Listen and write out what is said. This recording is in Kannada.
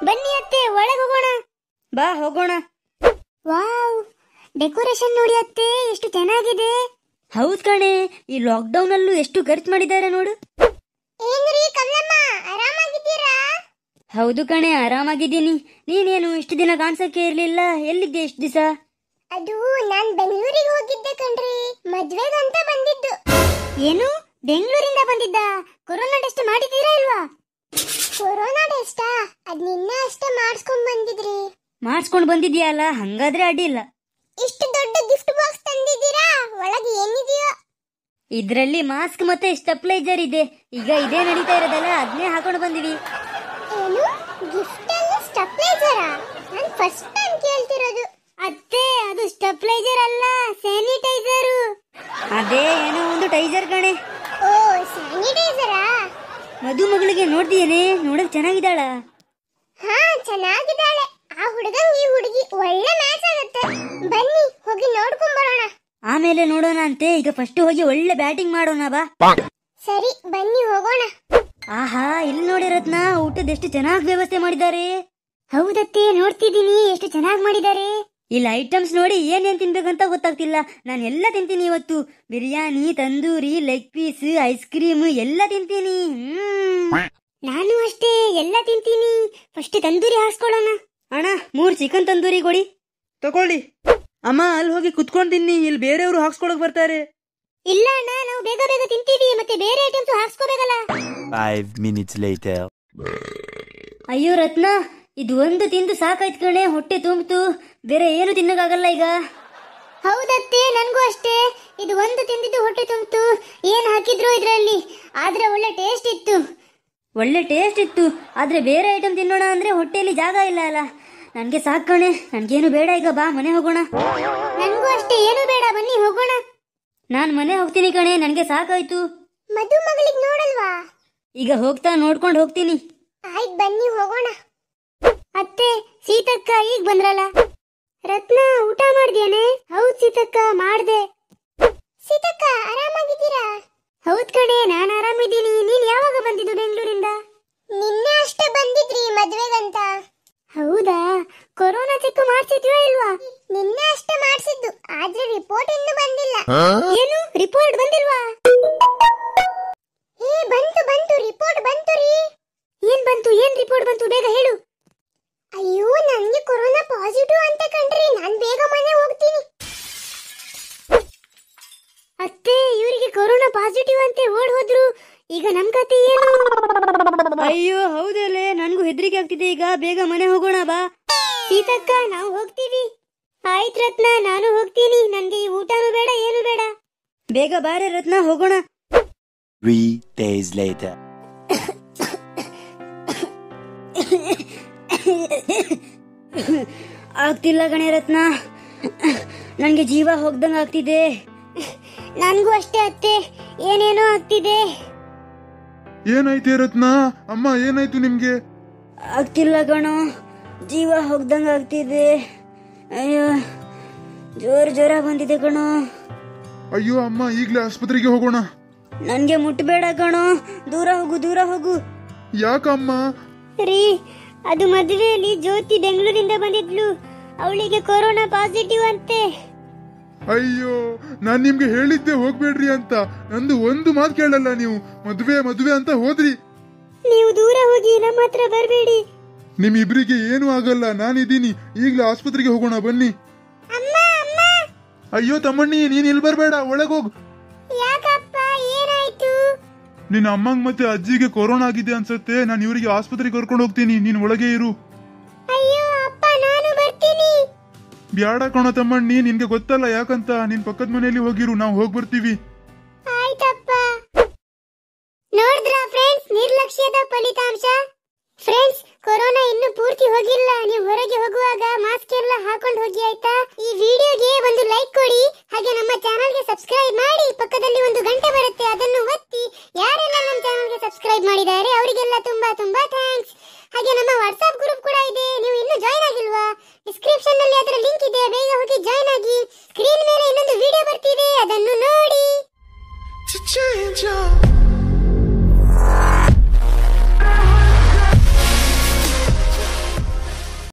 ಬನ್ನಿ ಅತ್ತೆ ಒಳಗೆ ಹೋಗೋಣ ಬಾ ಹೋಗೋಣ ವಾವ್ ಡೆಕೋರೇಷನ್ ನೋಡಿ ಅತ್ತೆ ಎಷ್ಟು ಚೆನ್ನಾಗಿದೆ ಹೌದ್ ಕಣೆ ಈ ಲಾಕ್ಡೌನ್ ಅಲ್ಲೂ ಎಷ್ಟು ಖರ್ಚು ಮಾಡಿದ್ದಾರೆ ನೋಡು ಏನ್ರಿ ಕಮಲಮ್ಮ ಆರಾಮಾಗಿದ್ದೀರಾ ಹೌದು ಕಣೆ ಆರಾಮಾಗಿದ್ದೀನಿ ನೀನೇನು ಇಷ್ಟು ದಿನ ಕಾಣ್ಸಕ್ಕೆ ಇರ್ಲಿಲ್ಲ ಎಲ್ಲಿದ್ದೆ ಇಷ್ಟು ದಿವಸ ಅದು ನಾನ್ ಬೆಂಗಳೂರಿಗೆ ಹೋಗಿದ್ದೆ ಕಣ್ರಿ ಮದ್ವೆಗಂತ ಬಂದಿದ್ದು ಏನು ಬೆಂಗಳೂರಿಂದ ಬಂದಿದ್ದ ಕೊರೋನಾ ಟೆಸ್ಟ್ ಮಾಡಿದ್ದೀರಾ ಇಲ್ವಾ ಕೊರೋನಾ ಟೆಸ್ಟಾ ಅದ್ ನಿನ್ನೆ ಅಷ್ಟೇ ಮಾಡಿಸ್ಕೊಂಡ್ ಬಂದಿದ್ರಿ ಮಾಡಿಸ್ಕೊಂಡು ಬಂದಿದ್ಯಲ್ಲ ಹಂಗಾದ್ರೆ ಅಡ್ಡಿಲ್ಲ ಇಷ್ಟು ದೊಡ್ಡ ಗಿಫ್ಟ್ ಬಾಕ್ಸ್ ತಂದಿದ್ದೀರಾ ಒಳಗೆ ಏನಿದೆಯೋ ಇದ್ರಲ್ಲಿ ಮಾಸ್ಕ್ ಮತ್ತೆ ಸ್ಟೆಪ್ಲೈಸರ್ ಇದೆ ಈಗ ಇದೇ ನಡೀತಾ ಇರೋದಲ್ಲ ಅದನ್ನೇ ಹಾಕೊಂಡು ಬಂದಿವಿ ಏನು ಗಿಫ್ಟ್ ಅಲ್ಲಿ ಸ್ಟೆಪ್ಲೈಸರಾ ನಾನು ಫಸ್ಟ್ ಟೈಮ್ ಕೇಳ್ತಿರೋದು ಅತ್ತೆ ಅದು ಸ್ಟೆಪ್ಲೈಸರ್ ಅಲ್ಲ ಸ್ಯಾನಿಟೈಸರ್ ಅದೇ ಏನೋ ಒಂದು ಟೈಸರ್ ಕಣೆ ಓ ಸ್ಯಾನಿಟೈಸರಾ ಮದುಮಗಳಿಗೆ ನೋಡ್ತೀಯೇನೆ ನೋಡಕ್ ಚೆನ್ನಾಗಿದ್ದಾಳ ಹಾ ಚೆನ್ನಾಗಿದ್ದಾಳೆ ಆ ಹುಡುಗಂಗ್ ಈ ಹುಡುಗಿ ಒಳ್ಳೆ ಮ್ಯಾಚ್ ಆಗುತ್ತೆ ಬನ್ನಿ ಹೋಗಿ ನೋಡ್ಕೊಂಡ್ ಬರೋಣ ಆಮೇಲೆ ನೋಡೋಣ ಅಂತೆ ಈಗ ಫಸ್ಟ್ ಹೋಗಿ ಒಳ್ಳೆ ಬ್ಯಾಟಿಂಗ್ ಮಾಡೋಣ ಬಾ ಸರಿ ಬನ್ನಿ ಹೋಗೋಣ ಆಹಾ ಇಲ್ಲಿ ನೋಡಿ ರತ್ನ ಊಟದ ಎಷ್ಟು ಚೆನ್ನಾಗಿ ವ್ಯವಸ್ಥೆ ಮಾಡಿದ್ದಾರೆ ಹೌದತ್ತೆ ನೋಡ್ತಿದ್ದೀನಿ ಎಷ್ಟು ಚೆನ್ನಾಗಿ ಮಾಡಿದ್ದಾರೆ ಇಲ್ಲಿ ಐಟಮ್ಸ್ ನೋಡಿ ಏನೇನ್ ತಿನ್ಬೇಕಂತ ಗೊತ್ತಾಗ್ತಿಲ್ಲ ನಾನು ಎಲ್ಲ ತಿಂತೀನಿ ಇವತ್ತು biryani tandoori leg piece ice cream ಎಲ್ಲ ತಿಂತೀನಿ ಹ್ಮ್ ನಾನು ಅಷ್ಟೇ ಎಲ್ಲ ತಿಂತೀನಿ ಫಸ್ಟ್ ತಂದೂರಿ ಹಾಸ್ಕೊಳ್ಳೋಣ ಅಣ್ಣ ಮೂರ್ ಚಿಕನ್ ತಂದೂರಿ ಕೊಡಿ ತಗೊಳ್ಳಿ ಅಮ್ಮ ಅಲ್ಲಿ ಹೋಗಿ ಕುತ್ಕೊಂಡ್ ತಿನ್ನಿ ಇಲ್ಲಿ ಬೇರೆಯವರು ಹಾಕ್ಸ್ಕೊಳಕ್ ಬರ್ತಾರೆ ಇಲ್ಲ ಅಣ್ಣ ನಾವು ಬೇಗ ಬೇಗ ತಿಂತೀವಿ ಮತ್ತೆ ಬೇರೆ ಐಟಮ್ಸ್ ಹಾಕ್ಸ್ಕೋಬೇಕಲ್ಲ Five minutes later. ಅಯ್ಯೋ ರತ್ನ ಇದು ಒಂದು ತಿಂದು ಸಾಕಾಯ್ತು ಕಣೆ ಹೊಟ್ಟೆ ತುಂಬಿತು ಬೇರೆ ಏನು ತಿನ್ನಕ್ಕಾಗಲ್ಲ ಈಗ ಹೌದತ್ತೆ ನನಗೂ ಅಷ್ಟೇ ಇದು ಒಂದು ತಿಂದಿದ್ದು ಹೊಟ್ಟೆ ತುಂಬಿತು ಏನ್ ಹಾಕಿದ್ರು ಇದ್ರಲ್ಲಿ ಆದ್ರೆ ಒಳ್ಳೆ ಟೇಸ್ಟ್ ಇತ್ತು ಒಳ್ಳೆ ಟೇಸ್ಟ್ ಇತ್ತು ಆದ್ರೆ ಬೇರೆ ಐಟಮ್ ತಿನ್ನೋಣ ಅಂದ್ರೆ ಹೊಟ್ಟೆಯಲ್ಲಿ ಜಾಗ ಇಲ್ಲ ಅಲ್ಲ ನನ್ಗೆ ಸಾಕು ಕಣೆ ನನ್ಗೇನು ಬೇಡ ಈಗ ಬಾ ಮನೆ ಹೋಗೋಣ ನನಗೂ ಅಷ್ಟೇ ಏನು ಬೇಡ ಬನ್ನಿ ಹೋಗೋಣ ನಾನ್ ಮನೆ ಹೋಗ್ತೀನಿ ಕಣೆ ನನ್ಗೆ ಸಾಕಾಯ್ತು ಮಧು ಮಗಳಿಗೆ ನೋಡಲ್ವಾ ಈಗ ಹೋಗ್ತಾ ನೋಡ್ಕೊಂಡು ಹೋಗ್ತೀನಿ ಆಯ್ತು ಬನ್ನಿ ಹೋಗೋಣ ಅತ್ತೆ ಸೀತಕ್ಕ ಈಗ ಬಂದ್ರಲ್ಲ ರತ್ನ ಊಟ ಮಾಡ್ದೇನೆ ಹೌದ್ ಸೀತಕ್ಕ ಮಾಡ್ದೆ ಸೀತಕ್ಕ ಆರಾಮಾಗಿದ್ದೀರಾ ಹೌದ್ ಕಣೆ ನಾನ್ ಆರಾಮಿದ್ದೀನಿ ನೀನ್ ಯಾವಾಗ ಬಂದಿದ್ದು ಬೆಂಗಳೂರಿಂದ ನಿನ್ನೆ ಅಷ್ಟೇ ಬಂದಿದ್ರಿ ಮದ್ವೆಗಂತ ಹೌದಾ ಕೊರೋನಾ ಚೆಕ್ ಮಾಡ್ಸಿದ್ಯೋ ಇಲ್ವಾ ನಿನ್ನೆ ಅಷ್ಟೇ ಮಾಡ್ಸಿದ್ದು ಆದ್ರೆ ರಿಪೋರ್ಟ್ ಇನ್ನೂ ಬಂದಿಲ್ಲ ಏನು ರಿಪೋರ್ಟ್ ಬಂದಿಲ್ವಾ ಏ ಬಂತು ಬಂತು ರಿಪೋರ್ಟ್ ಬಂತು ರೀ ಏನ್ ಬಂತು ಏನ್ ರಿಪೋರ್ಟ್ ಬಂತು ಬೇಗ ಹೇಳು ಅಯ್ಯೋ ನನ್ಗೆ ಕೊರೋನಾ ಪಾಸಿಟಿವ್ ಅಂತ ಕಣ್ರಿ ನಾನ್ ಬೇಗ ಮನೆ ಹೋಗ್ತೀನಿ ಅತ್ತೆ ಇವರಿಗೆ ಕೊರೋನಾ ಪಾಸಿಟಿವ್ ಅಂತೆ ಓಡ್ ಹೋದ್ರು ಈಗ ನಮ್ ಕತೆ ಏನು ಅಯ್ಯೋ ಹೌದಲ್ಲೇ ನನ್ಗೂ ಹೆದರಿಕೆ ಆಗ್ತಿದೆ ಈಗ ಬೇಗ ಮನೆ ಹೋಗೋಣ ಬಾ ಸೀತಕ್ಕ ನಾವು ಹೋಗ್ತೀವಿ ಆಯ್ತ್ ರತ್ನ ನಾನು ಹೋಗ್ತೀನಿ ನನ್ಗೆ ಈ ಊಟನೂ ಬೇಡ ಏನು ಬೇಡ ಬೇಗ ಬಾರೆ ರತ್ನ ಹೋಗೋಣ Three days later. ಆಗ್ತಿಲ್ಲ ಗಣೆ ರತ್ನ ನನ್ಗೆ ಜೀವ ಹೋಗ್ದಂಗ ಆಗ್ತಿದೆ ನನ್ಗೂ ಅಷ್ಟೇ ಅತ್ತೆ ಏನೇನೋ ಆಗ್ತಿದೆ ಏನಾಯ್ತು ರತ್ನ ಅಮ್ಮ ಏನಾಯ್ತು ನಿಮ್ಗೆ ಆಗ್ತಿಲ್ಲ ಕಣೋ ಜೀವ ಹೋಗ್ದಂಗ ಆಗ್ತಿದೆ ಅಯ್ಯೋ ಜೋರ್ ಜ್ವರ ಬಂದಿದೆ ಕಣೋ ಅಯ್ಯೋ ಅಮ್ಮ ಈಗ್ಲೇ ಆಸ್ಪತ್ರೆಗೆ ಹೋಗೋಣ ನನ್ಗೆ ಮುಟ್ಬೇಡ ಕಣೋ ದೂರ ಹೋಗು ದೂರ ಹೋಗು ಯಾಕಮ್ಮ ರೀ ಅದು ಮದುವೆಯಲ್ಲಿ ಜ್ಯೋತಿ ಬೆಂಗಳೂರಿಂದ ಬಂದಿದ್ಲು ಅವಳಿಗೆ ಕೊರೋನಾ ಪಾಸಿಟಿವ್ ಅಂತೆ ಅಯ್ಯೋ ನಾನ್ ನಿಮ್ಗೆ ಹೇಳಿದ್ದೆ ಹೋಗ್ಬೇಡ್ರಿ ಅಂತ ನಂದು ಒಂದು ಮಾತು ಕೇಳಲ್ಲ ನೀವು ಮದುವೆ ಮದುವೆ ಅಂತ ಹೋದ್ರಿ ನೀವು ದೂರ ಹೋಗಿ ನಮ್ಮ ಹತ್ರ ಬರಬೇಡಿ ನಿಮ್ ಇಬ್ರಿಗೆ ಏನು ಆಗಲ್ಲ ನಾನಿದ್ದೀನಿ ಈಗ್ಲೇ ಆಸ್ಪತ್ರೆಗೆ ಹೋಗೋಣ ಬನ್ನಿ ಅಮ್ಮ ಅಮ್ಮ ಅಯ್ಯೋ ತಮ್ಮಣ್ಣಿ ನೀನ್ ಇಲ್ಲಿ ಬರ್ಬೇಡ ಒಳಗೋಗ್ ಯಾಕಪ್ಪ ಏನಾಯ್ತು ನಿನ್ನ ಅಮ್ಮಂಗ್ ಮತ್ತೆ ಅಜ್ಜಿಗೆ ಕೊರೋನಾ ಆಗಿದೆ ಅನ್ಸುತ್ತೆ ನಾನು ಇವರಿಗೆ ಆಸ್ಪತ್ರೆಗೆ ಕರ್ಕೊಂಡು ಹೋಗ್ತೀನಿ ನೀನ್ ಒಳಗೆ ಇರು ಅಯ್ಯೋ ಅಪ್ಪ ನಾನು ಬರ್ತೀನಿ ಬ್ಯಾಡ ಕಣೋ ತಮ್ಮಣ್ಣಿ ನಿನ್ಗೆ ಗೊತ್ತಲ್ಲ ಯಾಕಂತ ನಿನ್ ಪಕ್ಕದ ಮನೆಯಲ್ಲಿ ಹೋಗಿರು ನಾವು ಹೋಗ್ ಬರ್ತೀವಿ ಆಯ್ತಪ್ಪ ನೋಡಿದ್ರ ಫ್ರೆಂಡ್ಸ್ ನಿರ್ಲಕ್ಷ್ಯದ ಫಲಿತಾಂಶ ಫ್ರೆಂಡ್ಸ್ ಕೊರೋನಾ ಇನ್ನು ಪೂರ್ತಿ ಹೋಗಿಲ್ಲ ನೀವು ಹೊರಗೆ ಹೋಗುವಾಗ ಮಾಸ್ಕ್ ಎಲ್ಲ ಹಾಕೊಂಡು ಹೋಗಿ ಆಯ್ತಾ ಈ ವಿಡಿಯೋಗೆ ಒಂದು ಲೈಕ್ ಕೊಡಿ ಹಾಗೆ ನಮ್ಮ ಚಾನಲ್ಗೆ ಸಬ್ಸ್ಕ್ರೈಬ್ ಮಾಡಿ ಪಕ್ಕದಲ್ಲಿ ಒಂದು ಗಂಟೆ ಬರುತ್ತೆ ಅದನ್ನು ಒತ್ತಿ ಯಾರೆಲ್ಲ ನಮ್ಮ ಚಾನಲ್ಗೆ ಸಬ್ಸ್ಕ್ರೈಬ್ ಮಾಡಿದ್ದಾರೆ ಅವರಿಗೆಲ್ಲ ತುಂಬಾ ತುಂಬಾ